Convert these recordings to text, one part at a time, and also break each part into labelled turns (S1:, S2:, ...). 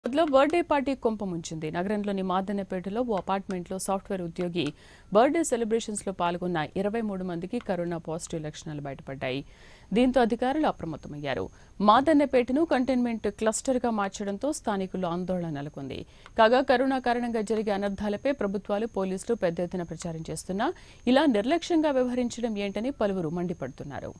S1: లో birthday party కొంప ముంచింది నగరంలోని మాదన్నపేటలో ఓ అపార్ట్మెంట్లో సాఫ్ట్వేర్ ఉద్యోగి బర్త్డే సెలబ్రేషన్స్ లో పాల్గొన్న ఇరవై మూడు మందికి కరోనా పాజిటివ్ లక్షణాలు బయటపడ్డాయి దీంతో అధికారులు అప్రమత్తమయ్యారు మాదన్నపేటను కంటైన్మెంట్ క్లస్టర్ గా మార్చడంతో స్థానికుల్లో ఆందోళన నెలకొంది కాగా కరోనా కారణంగా జరిగే అనర్థాలపై ప్రభుత్వాలు పోలీసులు పెద్ద ఎత్తున ప్రచారం చేస్తున్నా ఇలా నిర్లక్ష్యంగా వ్యవహరించడం ఏంటని పలువురు మండిపడుతున్నారు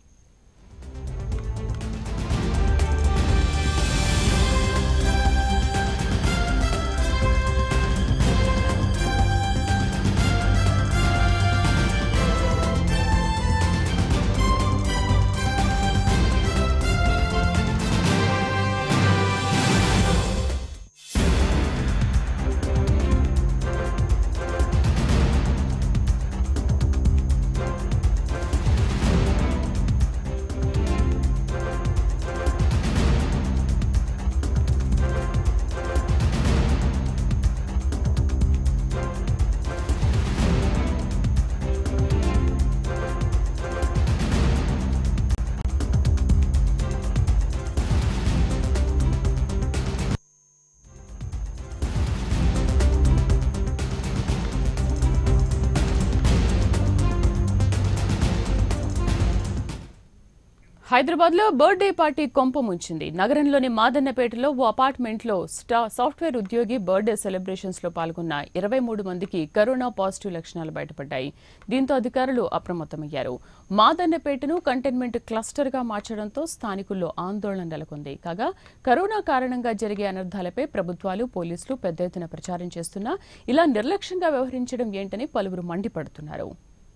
S1: హైదరాబాద్ లో బర్త్డే పార్టీ కొంప ముంచింది నగరంలోని మాదన్నపేటలో ఓ అపార్ట్మెంట్ లో స్టా- సాఫ్ట్వేర్ ఉద్యోగి బర్త్డే సెలబ్రేషన్స్ లో పాల్గొన్న ఇరవై మూడు మందికి కరోనా పాజిటివ్ లక్షణాలు బయటపడ్డాయి దీంతో అధికారులు అప్రమత్తమయ్యారు మాదన్నపేటను కంటైన్మెంట్ క్లస్టర్ గా మార్చడంతో స్థానికుల్లో ఆందోళన నెలకొంది కాగా కరోనా కారణంగా జరిగే అనర్థాలపై ప్రభుత్వాలు పోలీసులు పెద్ద ఎత్తున ప్రచారం చేస్తున్నా ఇలా నిర్లక్ష్యంగా వ్యవహరించడం ఏంటని పలువురు మండిపడుతున్నారు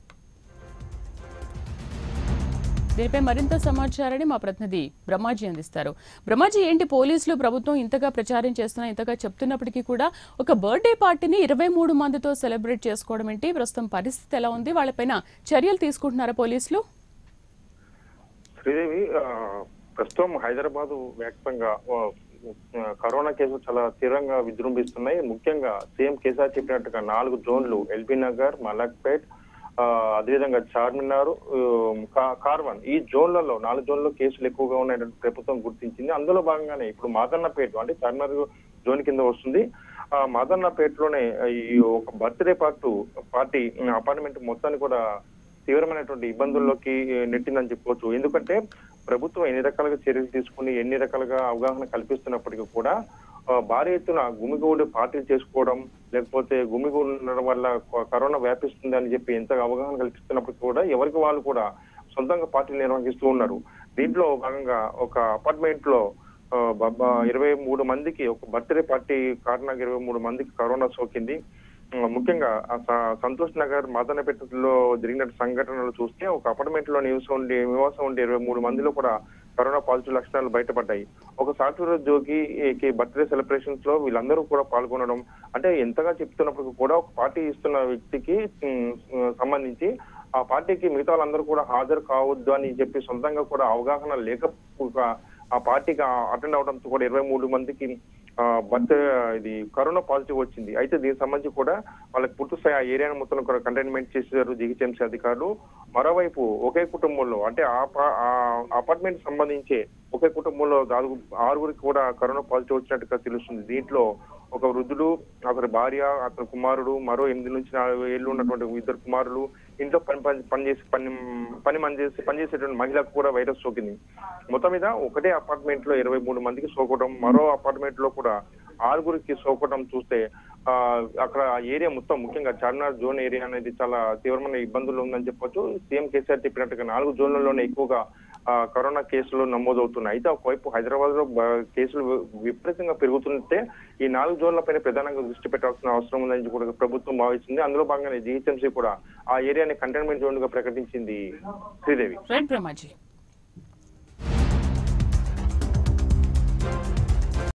S1: దీనిపై మరింత సమాచారాన్ని మా ప్రతినిధి బ్రహ్మాజీ అందిస్తారు బ్రహ్మాజీ ఏంటి పోలీసులు ప్రభుత్వం ఇంతగా ప్రచారం చేస్తున్నా ఇంతగా చెప్తున్నప్పటికీ కూడా ఒక బర్త్డే పార్టీని ఇరవై మూడు మందితో సెలబ్రేట్ చేసుకోవడం ఏంటి ప్రస్తుతం పరిస్థితి ఎలా ఉంది వాళ్ళపైన చర్యలు తీసుకుంటున్నారా పోలీసులు
S2: శ్రీదేవి ఆ, ప్రస్తుతం హైదరాబాద్ వ్యాప్తంగా ఆ, ఆ, కరోనా కేసులు చాలా తీవ్రంగా విజృంభిస్తున్నాయి ముఖ్యంగా సీఎం కేసీఆర్ చెప్పినట్టుగా నాలుగు జోన్లు ఎల్బీ నగర్ మలక్పేట్ ఆ, అదేవిధంగా చార్మినార్ ఉమ్, కా- కార్వన్ ఈ జోన్లలో నాలుగు జోన్లలో కేసులు ఎక్కువగా ఉన్నాయని ప్రభుత్వం గుర్తించింది అందులో భాగంగానే ఇప్పుడు మాదన్నపేట అంటే చార్మినార్ జోన్ కింద వస్తుంది ఆ మాదన్నపేటలోనే ఈ ఒక బర్త్డే పార్టీ పార్టీ అపార్ట్మెంట్ మొత్తాన్ని కూడా తీవ్రమైనటువంటి ఇబ్బందుల్లోకి నెట్టిందని చెప్పవచ్చు ఎందుకంటే ప్రభుత్వం ఎన్ని రకాలుగా చర్యలు తీసుకుని ఎన్ని రకాలుగా అవగాహన కల్పిస్తున్నప్పటికీ కూడా ఆ, భారీ ఎత్తున గుమిగూడి పార్టీలు చేసుకోవడం లేకపోతే గుమిగూడి ఉండడం వల్ల కొ- కరోనా వ్యాపిస్తుంది అని చెప్పి ఎంత అవగాహన కల్పిస్తున్నప్పటికీ కూడా ఎవరికి వాళ్ళు కూడా సొంతంగా పార్టీలు నిర్వహిస్తూ ఉన్నారు దీంట్లో భాగంగా ఒక అపార్ట్మెంట్ లో ఆ, బ- ఇరవై మూడు మందికి ఒక బర్త్డే పార్టీ కారణంగా ఇరవై మూడు మందికి కరోనా సోకింది ఆ, ముఖ్యంగా ఆ స- సంతోష్ నగర్ మదనపేటలో జరిగిన సంఘటనలు చూస్తే ఒక అపార్ట్మెంట్ లో నివసం ఉండి నివాసం ఉండే ఇరవై మూడు మందిలో కూడా కరోనా పాజిటివ్ లక్షణాలు బయటపడ్డాయి ఒక సాఫ్ట్వేర్ ఉద్యోగికి బర్త్డే సెలబ్రేషన్స్ లో వీళ్ళందరూ కూడా పాల్గొనడం అంటే ఎంతగా చెప్తున్నప్పుడు కూడా ఒక పార్టీ ఇస్తున్న వ్యక్తికి ఉమ్, సంబంధించి ఆ పార్టీకి మిగతా వాళ్ళందరూ కూడా హాజరు కావద్దు అని చెప్పి సొంతంగా కూడా అవగాహన లేక ఆ పార్టీకి అటెండ్ అవడంతో కూడా ఇరవై మూడు మందికి ఆ, బర్త్ ఇది కరోనా పాజిటివ్ వచ్చింది అయితే దీనికి సంబంధించి కూడా వాళ్ళకి పూర్తి స్థాయి ఆ ఏరియాను మొత్తం కూడా కంటైన్మెంట్ చేశారు జిహెచ్ఎంసీ అధికారులు మరోవైపు ఒకే కుటుంబంలో అంటే ఆ పా- ఆ అపార్ట్మెంట్ సంబంధించి ఒకే కుటుంబంలో దాదాపు ఆరుగురికి కూడా కరోనా పాజిటివ్ వచ్చినట్టుగా తెలుస్తుంది దీంట్లో ఒక వృద్ధుడు అతని భార్య అతని కుమారుడు మరో ఎనిమిది నుంచి నాలుగు ఏళ్ళు ఉన్నటువంటి ఇద్దరు కుమారులు ఇంట్లో పని పని పనిచేసి పని పని పని చేసి పనిచేసేటువంటి మహిళకు కూడా వైరస్ సోకింది మొత్తం మీద ఒకటే అపార్ట్మెంట్ లో ఇరవై మూడు మందికి సోకడం మరో అపార్ట్మెంట్ లో కూడా ఆరుగురికి సోకడం చూస్తే ఆ అక్కడ ఆ ఏరియా మొత్తం ముఖ్యంగా చార్మినార్ జోన్ ఏరియా అనేది చాలా తీవ్రమైన ఇబ్బందులు ఉందని చెప్పొచ్చు సీఎం కేసీఆర్ చెప్పినట్టుగా నాలుగు జోన్లలోనే ఎక్కువగా ఆ, కరోనా కేసులు నమోదవుతున్నాయి అయితే ఒకవైపు హైదరాబాద్ లో బ- కేసులు వి- విపరీతంగా పెరుగుతుంటే ఈ నాలుగు జోన్ల పైన ప్రధానంగా దృష్టి పెట్టాల్సిన అవసరం ఉందని కూడా ప్రభుత్వం భావించింది అందులో భాగంగానే జీహెచ్ఎంసీ కూడా ఆ ఏరియాని కంటైన్మెంట్ జోన్ గా ప్రకటించింది శ్రీదేవి
S1: రైట్ బ్రహ్మాజీ